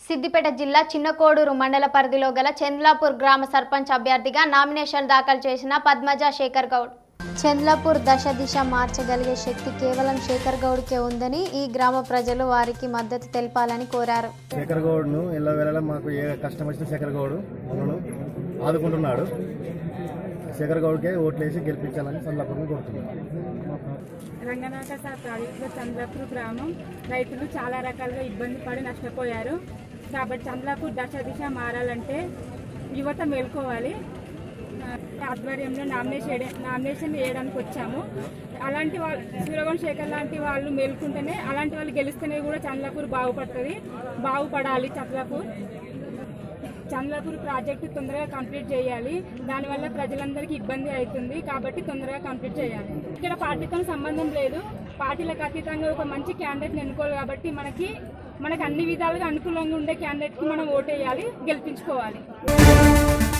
సిద్దిపేట జిల్లా చిన్నకోడూరు మండల పరిధిలో గల చంద్లాపూర్ గ్రామ సర్పంచ్ అభ్యర్థిగా నామినేషన్ దాఖలు చేసిన పద్మజ శేఖర్ గౌడ్ చంద్లాపూర్ దశ దిశ మార్చగలిగే శక్తి కేవలం శేఖర్ గౌడ్కే ఉందని ఈ గ్రామ ప్రజలు వారికి మద్దతు తెలపాలని కోరారు శేఖర్ గౌడ్ను ఇలా వెళ్ళడం మాకు ఏ కష్టం వచ్చినా శేఖర్ గౌడ్ మమ్మల్ని ఆదుకుంటున్నాడు శేఖర్ గౌడ్కే ఓట్లేసి గెలిపించాలని సందర్భంగా కోరుతున్నాను రంగనాథ సార్ ప్రాజెక్టులో చంద్రపూర్ గ్రామం రైతులు చాలా రకాలుగా ఇబ్బంది పడి నష్టపోయారు కాబట్టి చంద్రపూర్ దశ దిశ మారాలంటే యువత మేల్కోవాలి ఆ, ఆధ్వర్యంలో నామినేషన్ నామినేషన్ వేయడానికి వచ్చాము అలాంటి వాళ్ళు సూర్యవంశ శేఖర్ లాంటి వాళ్ళు మేల్కుంటేనే అలాంటి వాళ్ళు గెలిస్తేనే కూడా చంద్రపూర్ బాగుపడుతుంది బాగుపడాలి చంద్రపూర్ చంద్రపూర్ ప్రాజెక్టు తొందరగా కంప్లీట్ చేయాలి దానివల్ల ప్రజలందరికీ ఇబ్బంది అవుతుంది కాబట్టి తొందరగా కంప్లీట్ చేయాలి ఇక్కడ పార్టీతో సంబంధం లేదు పార్టీలకు అతీతంగా ఒక మంచి క్యాండిడేట్ని ఎన్నుకోవాలి కాబట్టి మనకి మనకు అన్ని విధాలుగా అనుకూలంగా ఉండే క్యాండిడేట్కి మనం ఓటేయాలి గెలిపించుకోవాలి